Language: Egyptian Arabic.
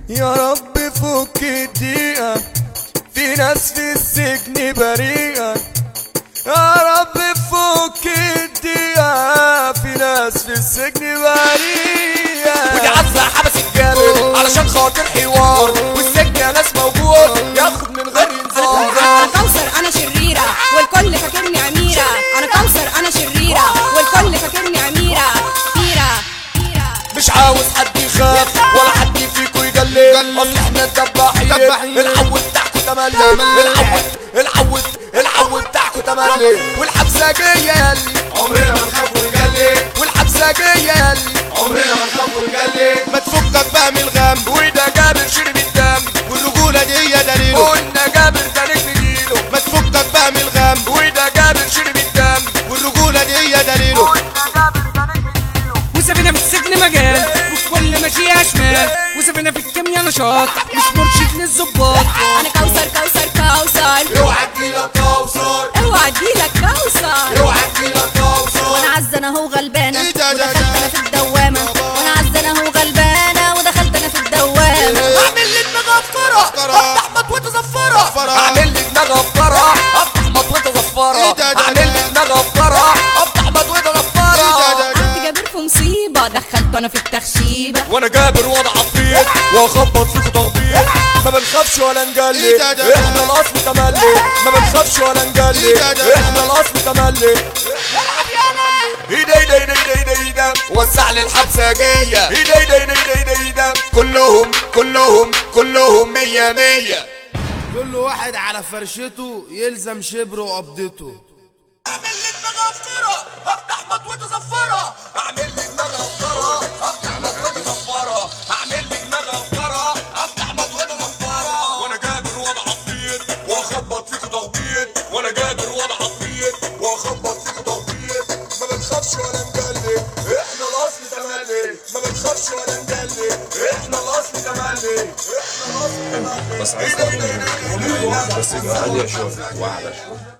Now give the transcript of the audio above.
يا رب فك الضيقة في ناس في السجن بريئة يا رب فك الضيقة في ناس في السجن بريئة ودي عزة حبس الجامد علشان خاطر حوار والسجن ناس موجود ياخد من غير انذار انا كوثر انا شريرة والكل فاكرني اميرة انا كوثر انا شريرة والكل فاكرني اميرة فيرة فيرة مش عاوز حد يخاف ولا حد فيكو يجلد اصل احنا الدباحين دباحين. العو بتاعكو تملي العو العو العو بتاعكو تملي والحبسة جاية يالي عمرنا ما نخاف ونجلد والحبسة جاية يالي عمرنا ما نخاف ونجلد ما تفكك بقى من الغم وده جابر شرب الدم والرجولة دي هي دليله قلنا جابر كان جديده ما تفكك بقى من الغم وده جابر شرب الدم والرجولة دي هي دليله وسابنا في السجن مجال وفي كل ماشية شمال وسابنا في الكيميا نشاط مش مرشد للظباط انا كوثر كوثر كوثر اوعى تجيلك كوثر اوعى تجيلك كوثر اوعى تجيلك كوثر وانا عزة انا هو غلبانة إيه ده ده ودخلت ده؟ انا في الدوامة وانا عزة انا هو غلبانة ودخلت انا في الدوامة اعمل لي دماغ افكرة أفكرة. افتح مطوة زفرة زفرة. اعمل لي دماغ افكرة افتح مطوة زفرة إيه ده ده اعمل ده؟ لي دماغ افكرة افتح مطوة إيه ده زفرة ده؟ قعدت جابر في مصيبة دخلته انا في التخشيبة وانا جابر وضع عفريت واخبط فيكوا تخبيط ما بنخافش ولا نجلي إيه ده ده؟ احنا الاصل تملي ما بنخافش ولا نجلي إيه ده ده؟ احنا الاصل تملي ايدا ايدا ايدا ايدا ايدا وسع لي الحبسة جاية ايدا ايدا ايدا ايدا ايدا كلهم كلهم كلهم مية مية كل واحد على فرشته يلزم شبره وقبضته اعمل لي دماغ افكرة افتح مطوة زفرة اعمل لي دماغ افكرة افتح مطوة زفرة اعمل لي دماغ افكرة افتح مطوة زفرة وانا جابر وضع عطير واخبط فيكوا تخبيط وانا جابر وضع عطير واخبط فيكوا تخبيط ما بنخافش ولا نجلي احنا الاصل تملي ما بنخافش ولا نجلي احنا الاصل تملي احنا الاصل تملي بس عايز بس يبقى عالية شوية واعلى شوية